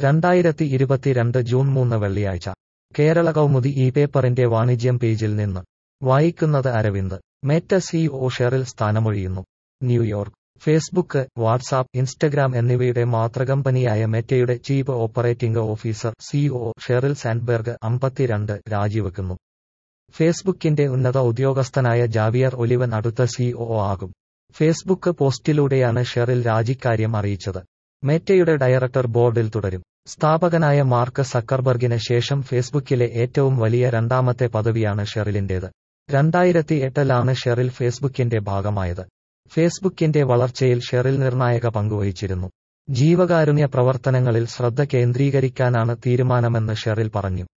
രണ്ടായിരത്തി ഇരുപത്തിരണ്ട് ജൂൺ മൂന്ന് വെള്ളിയാഴ്ച കേരള കൗമുദി ഈ പേപ്പറിന്റെ വാണിജ്യം പേജിൽ നിന്ന് വായിക്കുന്നത് അരവിന്ദ് മെറ്റ സിഇഒ ഷെറിൽ സ്ഥാനമൊഴിയുന്നു ന്യൂയോർക്ക് ഫേസ്ബുക്ക് വാട്സാപ്പ് ഇൻസ്റ്റഗ്രാം എന്നിവയുടെ മാതൃകമ്പനിയായ മെറ്റയുടെ chief operating officer C E O Sheryl Sandberg അമ്പത്തിരണ്ട് രാജിവെക്കുന്നു ഫേസ്ബുക്കിന്റെ ഉന്നത ഉദ്യോഗസ്ഥനായ ജാവിയർ ഒലിവൻ അടുത്ത സിഇഒ ആകും ഫേസ്ബുക്ക് പോസ്റ്റിലൂടെയാണ് ഷെറിൽ രാജിക്കാര്യം അറിയിച്ചത് മെറ്റയുടെ ഡയറക്ടർ ബോർഡിൽ തുടരും സ്ഥാപകനായ മാർക്ക് സക്കർബർഗിന് ശേഷം ഫേസ്ബുക്കിലെ ഏറ്റവും വലിയ രണ്ടാമത്തെ പദവിയാണ് ഷെറിലിന്റേത് രണ്ടായിരത്തി എട്ടിലാണ് ഷെറിൽ ഫേസ്ബുക്കിന്റെ ഭാഗമായത് ഫേസ്ബുക്കിന്റെ വളർച്ചയിൽ ഷെറിൽ നിർണായക പങ്കുവഹിച്ചിരുന്നു ജീവകാരുണ്യ പ്രവർത്തനങ്ങളിൽ ശ്രദ്ധ കേന്ദ്രീകരിക്കാനാണ് തീരുമാനമെന്ന് ഷെറിൽ പറഞ്ഞു